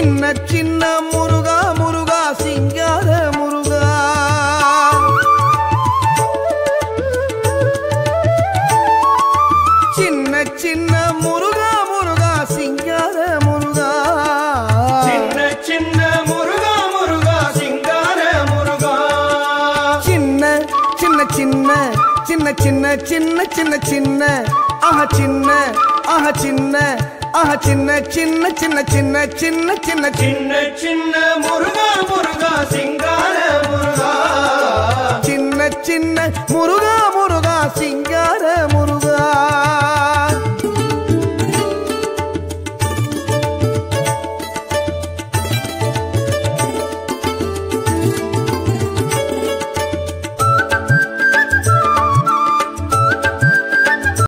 சின்ன சின்ன முருகா முருகா சிங்கார முருகா சின்ன சின்ன முருகா முருகா சிங்கார முருகா சின்ன சின்ன முருகா முருகா சிங்கார முருகா சின்ன சின்ன சின்ன சின்ன சின்ன சின்ன சின்ன சின்ன ஆஹ சின்ன ஆஹ சின்ன ஆஹ சின்ன சின்ன சின்ன சின்ன சின்ன சின்ன சின்ன சின்ன சின்ன முருகா முருகா சிங்கார முருகா சின்ன சின்ன முருகா முருகா சிங்க